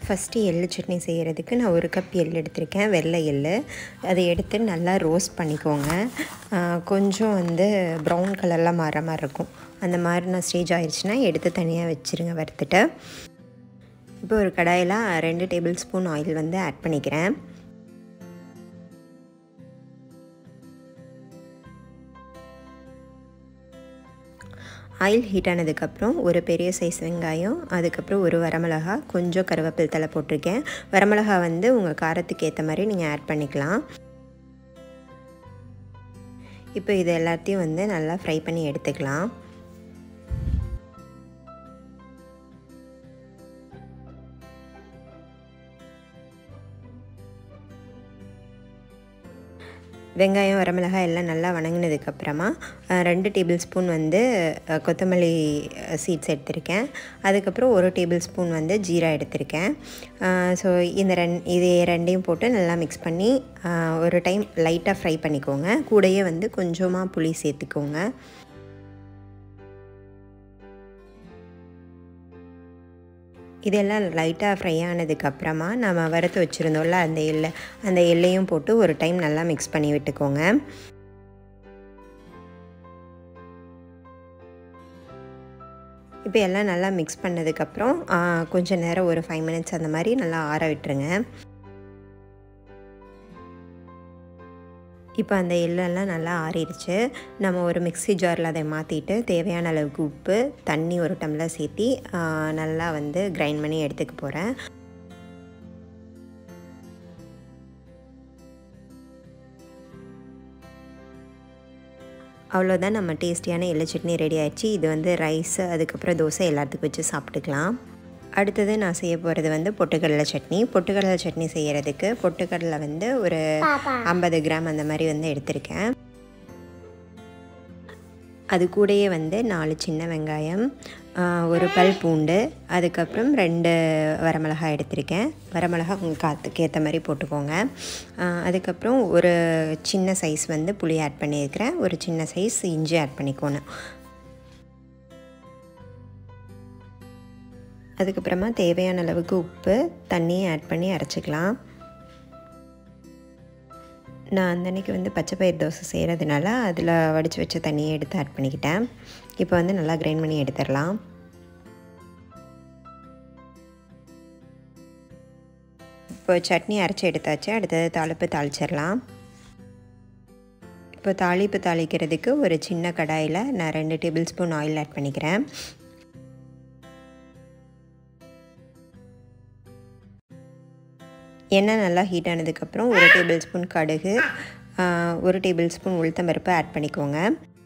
first எள்ளு சட்னி செய்கிறதுக்கு நான் ஒரு கப் எள் எடுத்திருக்கேன் வெள்ளை எள் அதை எடுத்து நல்லா ரோஸ்ட் பண்ணிக்கோங்க கொஞ்சம் வந்து ப்ரௌன் கலரில் மாற மாதிரி இருக்கும் அந்த மாதிரி நான் ஸ்டேஜ் ஆயிடுச்சுன்னா எடுத்து தனியாக வச்சுருங்க வறுத்துட்டு இப்போ ஒரு கடாயில் ரெண்டு டேபிள் ஸ்பூன் ஆயில் வந்து ஆட் பண்ணிக்கிறேன் ஆயில் ஹீட் ஆனதுக்கப்புறம் ஒரு பெரிய சைஸ் வெங்காயம் அதுக்கப்புறம் ஒரு வரமிளகா கொஞ்சம் கருவேப்பில் தலை போட்டிருக்கேன் வரமிளகா வந்து உங்கள் காரத்துக்கு ஏற்ற மாதிரி நீங்கள் ஆட் பண்ணிக்கலாம் இப்போ இது எல்லாத்தையும் வந்து நல்லா ஃப்ரை பண்ணி எடுத்துக்கலாம் வெங்காயம் வரமிளகாய் எல்லாம் நல்லா வணங்கினதுக்கப்புறமா ரெண்டு டேபிள் ஸ்பூன் வந்து கொத்தமல்லி சீட்ஸ் எடுத்திருக்கேன் அதுக்கப்புறம் ஒரு டேபிள் ஸ்பூன் வந்து ஜீரா எடுத்திருக்கேன் ஸோ இந்த ரெண் இது ரெண்டையும் போட்டு நல்லா மிக்ஸ் பண்ணி ஒரு டைம் லைட்டாக ஃப்ரை பண்ணிக்கோங்க கூடயே வந்து கொஞ்சமாக புளி சேர்த்துக்கோங்க இதெல்லாம் லைட்டாக ஃப்ரை ஆனதுக்கப்புறமா நம்ம வறுத்து வச்சுருந்தோம்ல அந்த எள்ளை அந்த எல்லையும் போட்டு ஒரு டைம் நல்லா மிக்ஸ் பண்ணி விட்டுக்கோங்க இப்போ எல்லாம் நல்லா மிக்ஸ் பண்ணதுக்கப்புறம் கொஞ்சம் நேரம் ஒரு ஃபைவ் மினிட்ஸ் அந்த மாதிரி நல்லா ஆற விட்டுருங்க இப்போ அந்த எள்ளெல்லாம் நல்லா ஆறிடுச்சு நம்ம ஒரு மிக்ஸி ஜாரில் அதை மாற்றிட்டு தேவையான அளவுக்கு உப்பு தண்ணி ஒரு டம்ளர் சேர்த்தி நல்லா வந்து கிரைண்ட் பண்ணி எடுத்துக்க போகிறேன் அவ்வளோதான் நம்ம டேஸ்டியான எள்ளு சட்னி ரெடி ஆயிடுச்சு இது வந்து ரைஸ் அதுக்கப்புறம் தோசை எல்லாத்துக்கும் வச்சு சாப்பிட்டுக்கலாம் அடுத்தது நான் செய்ய போகிறது வந்து பொட்டுக்கடலை சட்னி பொட்டுக்கடலை சட்னி செய்கிறதுக்கு பொட்டுக்கடலை வந்து ஒரு ஐம்பது கிராம் அந்த மாதிரி வந்து எடுத்திருக்கேன் அது கூடயே வந்து நாலு சின்ன வெங்காயம் ஒரு பல் பூண்டு அதுக்கப்புறம் ரெண்டு வரமிளகாய் எடுத்திருக்கேன் வரமிளகாய் உங்கள் காற்றுக்கு ஏற்ற மாதிரி போட்டுக்கோங்க அதுக்கப்புறம் ஒரு சின்ன சைஸ் வந்து புளி ஆட் பண்ணியிருக்கிறேன் ஒரு சின்ன சைஸ் இஞ்சி ஆட் பண்ணிக்கோணும் அதுக்கப்புறமா தேவையான அளவுக்கு உப்பு தண்ணியை ஆட் பண்ணி அரைச்சிக்கலாம் நான் அந்த அன்றைக்கி வந்து பச்சை பயிர் தோசை செய்கிறதுனால அதில் வடித்து வச்ச தண்ணியை எடுத்து ஆட் பண்ணிக்கிட்டேன் இப்போ வந்து நல்லா கிரைண்ட் பண்ணி எடுத்துடலாம் இப்போ சட்னி அரைச்சி எடுத்தாச்சு அடுத்தது தாளிப்பு தாளிச்சிடலாம் இப்போ தாளிப்பு தாளிக்கிறதுக்கு ஒரு சின்ன கடாயில் நான் ரெண்டு டேபிள் ஸ்பூன் ஆயில் ஆட் பண்ணிக்கிறேன் எண்ணெய் நல்லா ஹீட் ஆனதுக்கப்புறம் ஒரு டேபிள் ஸ்பூன் கடுகு ஒரு டேபிள் ஸ்பூன் உளுத்தம்பருப்பு ஆட் பண்ணிக்கோங்க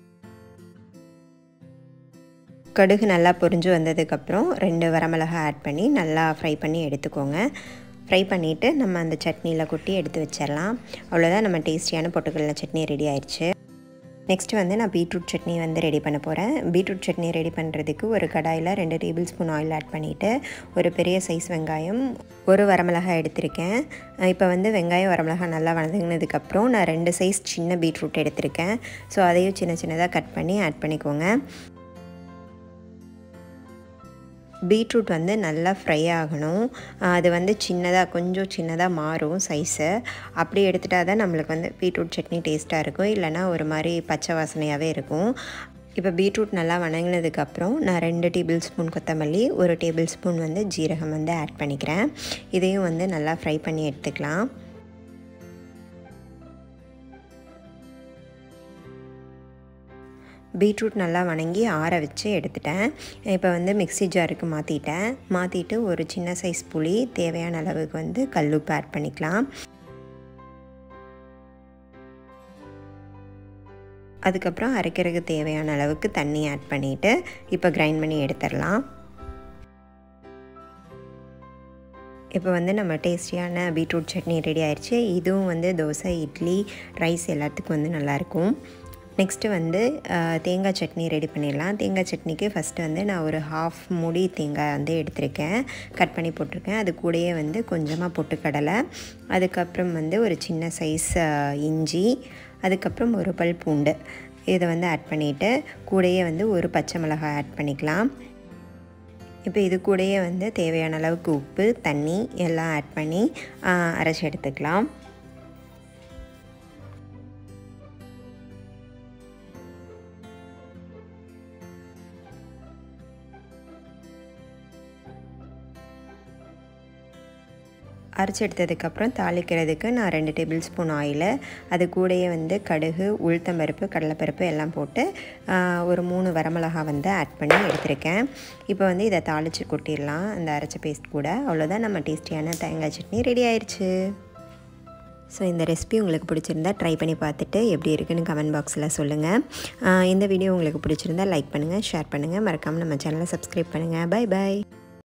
கடுகு நல்லா பொரிஞ்சு வந்ததுக்கப்புறம் ரெண்டு வரமிளகாய் ஆட் பண்ணி நல்லா ஃப்ரை பண்ணி எடுத்துக்கோங்க ஃப்ரை பண்ணிவிட்டு நம்ம அந்த சட்னியில் கொட்டி எடுத்து வச்சிடலாம் அவ்வளோதான் நம்ம டேஸ்டியான பொட்டுக்கடலை சட்னி ரெடி ஆயிடுச்சு நெக்ஸ்ட்டு வந்து நான் பீட்ரூட் சட்னி வந்து ரெடி பண்ண போகிறேன் பீட்ரூட் சட்னி ரெடி பண்ணுறதுக்கு ஒரு கடாயில் ரெண்டு டேபிள் ஸ்பூன் ஆயில் ஆட் பண்ணிவிட்டு ஒரு பெரிய சைஸ் வெங்காயம் ஒரு வரமிளகாய் எடுத்திருக்கேன் இப்போ வந்து வெங்காயம் வரமிளகாய் நல்லா வதங்கினதுக்கப்புறம் நான் ரெண்டு சைஸ் சின்ன பீட்ரூட் எடுத்திருக்கேன் ஸோ அதையும் சின்ன சின்னதாக கட் பண்ணி ஆட் பண்ணிக்கோங்க பீட்ரூட் வந்து நல்லா ஃப்ரை ஆகணும் அது வந்து சின்னதாக கொஞ்சம் சின்னதாக மாறும் சைஸு அப்படி எடுத்துட்டா தான் நம்மளுக்கு வந்து பீட்ரூட் சட்னி டேஸ்ட்டாக இருக்கும் இல்லைனா ஒரு மாதிரி பச்சை வாசனையாகவே இருக்கும் இப்போ பீட்ரூட் நல்லா வணங்கினதுக்கப்புறம் நான் ரெண்டு டேபிள் ஸ்பூன் கொத்தமல்லி ஒரு டேபிள் ஸ்பூன் வந்து ஜீரகம் வந்து ஆட் பண்ணிக்கிறேன் இதையும் வந்து நல்லா ஃப்ரை பண்ணி எடுத்துக்கலாம் பீட்ரூட் நல்லா வணங்கி ஆற வச்சு எடுத்துட்டேன் இப்போ வந்து மிக்ஸி ஜாருக்கு மாற்றிட்டேன் மாற்றிட்டு ஒரு சின்ன சைஸ் புளி தேவையான அளவுக்கு வந்து கல்லுப்பு ஆட் பண்ணிக்கலாம் அதுக்கப்புறம் அரைக்கிறதுக்கு தேவையான அளவுக்கு தண்ணி ஆட் பண்ணிவிட்டு இப்போ கிரைண்ட் பண்ணி எடுத்துடலாம் இப்போ வந்து நம்ம டேஸ்டியான பீட்ரூட் சட்னி ரெடி ஆயிடுச்சு இதுவும் வந்து தோசை இட்லி ரைஸ் எல்லாத்துக்கும் வந்து நல்லாயிருக்கும் நெக்ஸ்ட்டு வந்து தேங்காய் சட்னி ரெடி பண்ணிடலாம் தேங்காய் சட்னிக்கு ஃபஸ்ட்டு வந்து நான் ஒரு ஹாஃப் மூடி தேங்காய் வந்து எடுத்திருக்கேன் கட் பண்ணி போட்டிருக்கேன் அது கூடயே வந்து கொஞ்சமாக பொட்டுக்கடலை அதுக்கப்புறம் வந்து ஒரு சின்ன சைஸ் இஞ்சி அதுக்கப்புறம் ஒரு பல் பூண்டு இதை வந்து ஆட் பண்ணிவிட்டு கூடயே வந்து ஒரு பச்சை மிளகாய் ஆட் பண்ணிக்கலாம் இப்போ இது கூடயே வந்து தேவையான அளவுக்கு உப்பு தண்ணி எல்லாம் ஆட் பண்ணி அரைச்சி எடுத்துக்கலாம் அரைச்சி எடுத்ததுக்கப்புறம் தாளிக்கிறதுக்கு நான் ரெண்டு டேபிள் ஸ்பூன் ஆயில் அது கூடயே வந்து கடுகு உளுத்தம்பருப்பு கடலைப்பருப்பு எல்லாம் போட்டு ஒரு மூணு வரமிளகா வந்து ஆட் பண்ணி எடுத்திருக்கேன் இப்போ வந்து இதை தாளித்து கொட்டிடலாம் அந்த அரைச்ச பேஸ்ட் கூட அவ்வளோதான் நம்ம டேஸ்டியான தேங்காய் சட்னி ரெடி ஆயிடுச்சு ஸோ இந்த ரெசிபி உங்களுக்கு பிடிச்சிருந்தா ட்ரை பண்ணி பார்த்துட்டு எப்படி இருக்குன்னு கமெண்ட் பாக்ஸில் சொல்லுங்கள் இந்த வீடியோ உங்களுக்கு பிடிச்சிருந்தா லைக் பண்ணுங்கள் ஷேர் பண்ணுங்கள் மறக்காமல் நம்ம சேனலை சப்ஸ்கிரைப் பண்ணுங்கள் பை பாய்